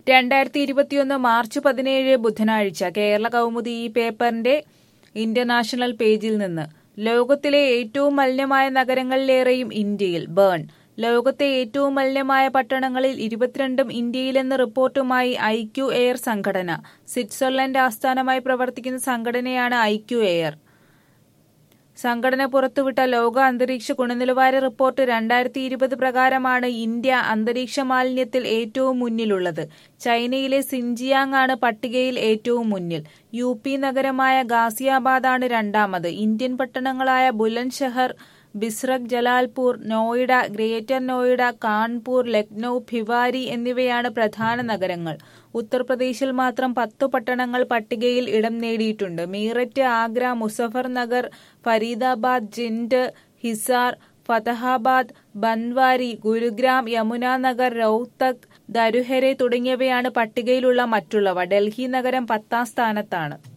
രണ്ടായിരത്തി ഇരുപത്തിയൊന്ന് മാർച്ച് പതിനേഴ് ബുധനാഴ്ച കേരള കൗമുദി ഈ പേപ്പറിന്റെ ഇന്റർനാഷണൽ പേജിൽ നിന്ന് ലോകത്തിലെ ഏറ്റവും മലിനമായ നഗരങ്ങളിലേറെയും ഇന്ത്യയിൽ ബേൺ ലോകത്തെ ഏറ്റവും മലിനമായ പട്ടണങ്ങളിൽ ഇരുപത്തിരണ്ടും ഇന്ത്യയിലെന്ന റിപ്പോർട്ടുമായി ഐക്യു എയർ സംഘടന സ്വിറ്റ്സർലൻഡ് ആസ്ഥാനമായി പ്രവർത്തിക്കുന്ന സംഘടനയാണ് ഐക്യു എയർ സംഘടന പുറത്തുവിട്ട ലോക അന്തരീക്ഷ ഗുണനിലവാര റിപ്പോർട്ട് രണ്ടായിരത്തി ഇരുപത് പ്രകാരമാണ് ഇന്ത്യ അന്തരീക്ഷ മാലിന്യത്തിൽ ഏറ്റവും മുന്നിലുള്ളത് ചൈനയിലെ സിൻജിയാങ് ആണ് പട്ടികയിൽ ഏറ്റവും മുന്നിൽ യു പി നഗരമായ ഗാസിയാബാദാണ് രണ്ടാമത് ഇന്ത്യൻ പട്ടണങ്ങളായ ബുലന്ദ് ബിസ്രക് ജലാൽപൂർ നോയിഡ ഗ്രേറ്റർ നോയിഡ കാൺപൂർ ലക്നൌ ഭിവാരി എന്നിവയാണ് പ്രധാന നഗരങ്ങൾ ഉത്തർപ്രദേശിൽ മാത്രം പത്തു പട്ടണങ്ങൾ പട്ടികയിൽ ഇടം നേടിയിട്ടുണ്ട് മീററ്റ് ആഗ്ര മുസഫർ നഗർ ഫരീദാബാദ് ജിൻഡ് ഹിസാർ ഫതഹാബാദ് ബൻവാരി ഗുരുഗ്രാം യമുനാനഗർ റൌത്തക് ദരുഹരെ തുടങ്ങിയവയാണ് പട്ടികയിലുള്ള മറ്റുള്ളവ ഡൽഹി നഗരം പത്താം സ്ഥാനത്താണ്